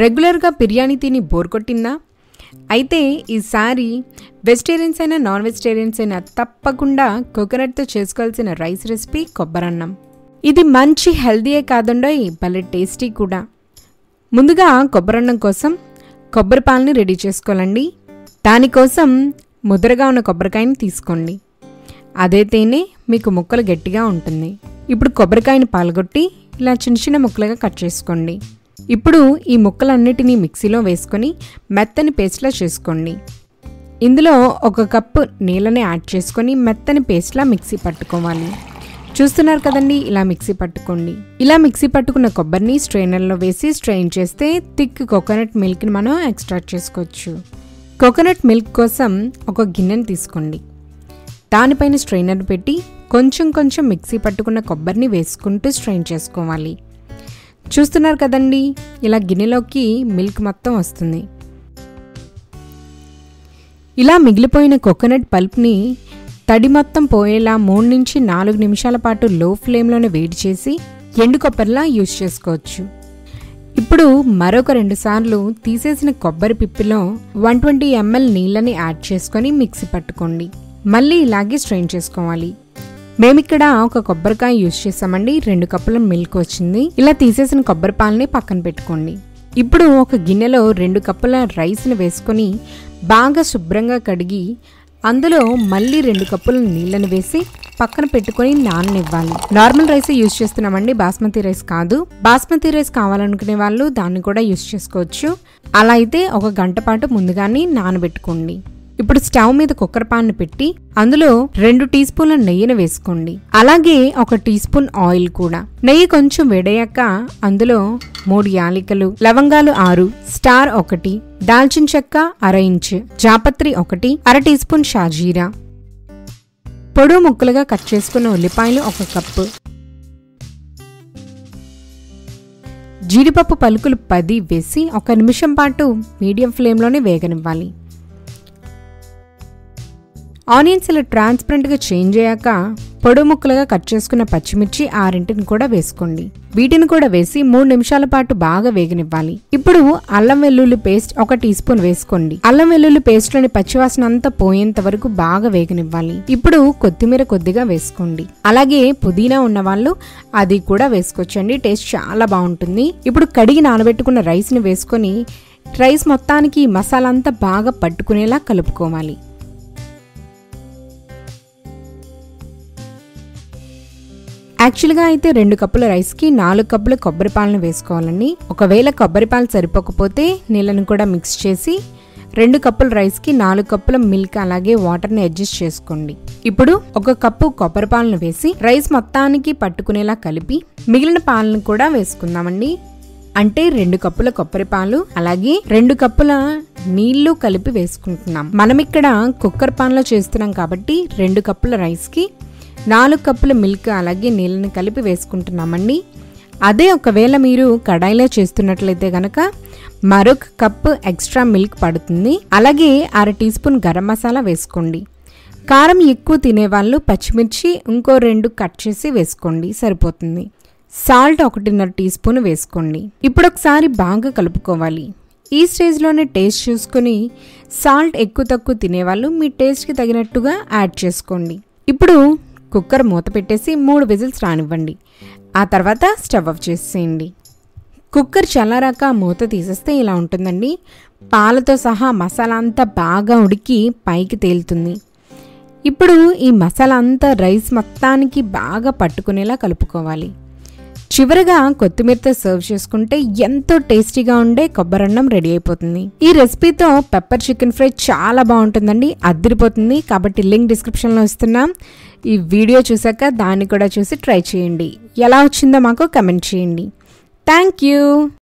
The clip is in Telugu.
రెగ్యులర్గా బిర్యానీ తిని బోర్ కొట్టిందా అయితే ఈసారి వెజిటేరియన్స్ అయినా నాన్ వెజిటేరియన్స్ అయినా తప్పకుండా కోకోనట్తో చేసుకోవాల్సిన రైస్ రెసిపీ కొబ్బరన్నం ఇది మంచి హెల్దీయే కాదండోయ్ భలే టేస్టీ కూడా ముందుగా కొబ్బరన్నం కోసం కొబ్బరి పాలని రెడీ చేసుకోవాలండి దానికోసం ముద్రగా ఉన్న కొబ్బరికాయని తీసుకోండి అదైతేనే మీకు ముక్కలు గట్టిగా ఉంటుంది ఇప్పుడు కొబ్బరికాయని పాల్గొట్టి ఇలా చిన్న చిన్న ముక్కలుగా కట్ చేసుకోండి ఇప్పుడు ఈ ముక్కలన్నిటినీ మిక్సీలో వేసుకొని మెత్తని పేస్ట్లా చేసుకోండి ఇందులో ఒక కప్పు నీళ్ళని యాడ్ చేసుకొని మెత్తని పేస్ట్లా మిక్సీ పట్టుకోవాలి చూస్తున్నారు కదండి ఇలా మిక్సీ పట్టుకోండి ఇలా మిక్సీ పట్టుకున్న కొబ్బరిని స్ట్రైనర్లో వేసి స్ట్రెయిన్ చేస్తే థిక్ కోకోనట్ మిల్క్ని మనం ఎక్స్ట్రాక్ట్ చేసుకోవచ్చు కోకోనట్ మిల్క్ కోసం ఒక గిన్నెని తీసుకోండి దానిపైన స్ట్రైనర్ పెట్టి కొంచెం కొంచెం మిక్సీ పట్టుకున్న కొబ్బరిని వేసుకుంటూ స్ట్రెయిన్ చేసుకోవాలి చూస్తున్నారు కదండి ఇలా గిన్నెలోకి మిల్క్ మొత్తం వస్తుంది ఇలా మిగిలిపోయిన కోకోనట్ పల్ప్ని తడి మొత్తం పోయేలా మూడు నుంచి నాలుగు నిమిషాల పాటు లో ఫ్లేమ్లోనే వేడి చేసి ఎండు కొబ్బరిలా యూజ్ చేసుకోవచ్చు ఇప్పుడు మరొక రెండు సార్లు తీసేసిన కొబ్బరి పిప్పిలో వన్ ట్వంటీ ఎంఎల్ నీళ్ళని యాడ్ చేసుకొని మిక్సీ పట్టుకోండి మళ్ళీ ఇలాగే స్ట్రెయిన్ చేసుకోవాలి మేమిక్కడ ఒక కొబ్బరికాయ యూజ్ చేసామండి రెండు కప్పుల మిల్క్ వచ్చింది ఇలా తీసేసిన కొబ్బరి పాలని పక్కన పెట్టుకోండి ఇప్పుడు ఒక గిన్నెలో రెండు కప్పుల రైస్ని వేసుకొని బాగా శుభ్రంగా కడిగి అందులో మళ్ళీ రెండు కప్పుల నీళ్ళని వేసి పక్కన పెట్టుకొని నాననివ్వాలి నార్మల్ రైస్ యూజ్ చేస్తున్నామండి బాస్మతి రైస్ కాదు బాస్మతి రైస్ కావాలనుకునే వాళ్ళు దాన్ని కూడా యూజ్ చేసుకోవచ్చు అలా అయితే ఒక గంట పాటు ముందుగానే నానబెట్టుకోండి ఇప్పుడు స్టవ్ మీద కుక్కర్ పాన్ పెట్టి అందులో రెండు టీ స్పూన్ల నెయ్యిని వేసుకోండి అలాగే ఒక టీ స్పూన్ ఆయిల్ కూడా నెయ్యి కొంచెం వేడయ్యాక అందులో మూడు యాలికలు లవంగాలు ఆరు స్టార్ ఒకటి దాల్చిన చెక్క అర ఇంచ్ జాపత్రి ఒకటి అర టీ స్పూన్ షాజీరా పొడుగు ముక్కలుగా కట్ చేసుకున్న ఉల్లిపాయలు ఒక కప్పు జీడిపప్పు పలుకులు పది వేసి ఒక నిమిషం పాటు మీడియం ఫ్లేమ్లోనే వేగనివ్వాలి ఆనియన్స్ ఇలా ట్రాన్స్పరెంట్గా చేంజ్ అయ్యాక పొడు ముక్కలుగా కట్ చేసుకున్న పచ్చిమిర్చి ఆరింటిని కూడా వేసుకోండి వీటిని కూడా వేసి మూడు నిమిషాల పాటు బాగా వేగనివ్వాలి ఇప్పుడు అల్లం వెల్లుల్లి పేస్ట్ ఒక టీ స్పూన్ వేసుకోండి అల్లం వెల్లుల్లి పేస్ట్లోని పచ్చివాసన అంతా పోయేంత వరకు బాగా వేగనివ్వాలి ఇప్పుడు కొత్తిమీర కొద్దిగా వేసుకోండి అలాగే పుదీనా ఉన్న వాళ్ళు అది కూడా వేసుకోవచ్చండి టేస్ట్ చాలా బాగుంటుంది ఇప్పుడు కడిగి నానబెట్టుకున్న రైస్ని వేసుకొని రైస్ మొత్తానికి మసాలా అంతా బాగా పట్టుకునేలా కలుపుకోవాలి యాక్చువల్గా అయితే రెండు కప్పుల రైస్కి నాలుగు కప్పుల కొబ్బరి పాలను వేసుకోవాలండి ఒకవేళ కొబ్బరి పాలు సరిపోకపోతే నీళ్ళను కూడా మిక్స్ చేసి రెండు కప్పుల రైస్కి నాలుగు కప్పుల మిల్క్ అలాగే వాటర్ని అడ్జస్ట్ చేసుకోండి ఇప్పుడు ఒక కప్పు కొబ్బరి పాలను వేసి రైస్ మొత్తానికి పట్టుకునేలా కలిపి మిగిలిన పాలను కూడా వేసుకుందామండి అంటే రెండు కప్పుల కొబ్బరి పాలు అలాగే రెండు కప్పుల నీళ్లు కలిపి వేసుకుంటున్నాం మనం ఇక్కడ కుక్కర్ పాన్లో చేస్తున్నాం కాబట్టి రెండు కప్పుల రైస్కి నాలుగు కప్పుల మిల్క్ అలాగే నీళ్ళని కలిపి వేసుకుంటున్నామండి అదే ఒకవేళ మీరు కడాయిలో చేస్తున్నట్లయితే గనక మరొక కప్పు ఎక్స్ట్రా మిల్క్ పడుతుంది అలాగే అర టీ స్పూన్ గరం మసాలా వేసుకోండి కారం ఎక్కువ తినేవాళ్ళు పచ్చిమిర్చి ఇంకో రెండు కట్ చేసి వేసుకోండి సరిపోతుంది సాల్ట్ ఒకటిన్నర టీ స్పూన్ వేసుకోండి ఇప్పుడు ఒకసారి బాగా కలుపుకోవాలి ఈ స్టేజ్లోనే టేస్ట్ చూసుకొని సాల్ట్ ఎక్కువ తక్కువ తినేవాళ్ళు మీ టేస్ట్కి తగినట్టుగా యాడ్ చేసుకోండి ఇప్పుడు కుక్కర్ మూత పెట్టేసి మూడు విజిల్స్ రానివ్వండి ఆ తర్వాత స్టవ్ ఆఫ్ చేసేయండి కుక్కర్ చల్లారాక మూత తీసేస్తే ఇలా ఉంటుందండి పాలతో సహా మసాలా అంతా బాగా ఉడికి పైకి తేలుతుంది ఇప్పుడు ఈ మసాలా అంతా రైస్ మొత్తానికి బాగా పట్టుకునేలా కలుపుకోవాలి చివరగా కొత్తిమీరతో సర్వ్ చేసుకుంటే ఎంతో టేస్టీగా ఉండే కొబ్బరన్నం రెడీ అయిపోతుంది ఈ రెసిపీతో పెప్పర్ చికెన్ ఫ్రై చాలా బాగుంటుందండి అద్దరిపోతుంది కాబట్టి లింక్ డిస్క్రిప్షన్లో ఇస్తున్నాం ఈ వీడియో చూసాక దాన్ని కూడా చూసి ట్రై చేయండి ఎలా వచ్చిందో మాకు కమెంట్ చేయండి థ్యాంక్ యూ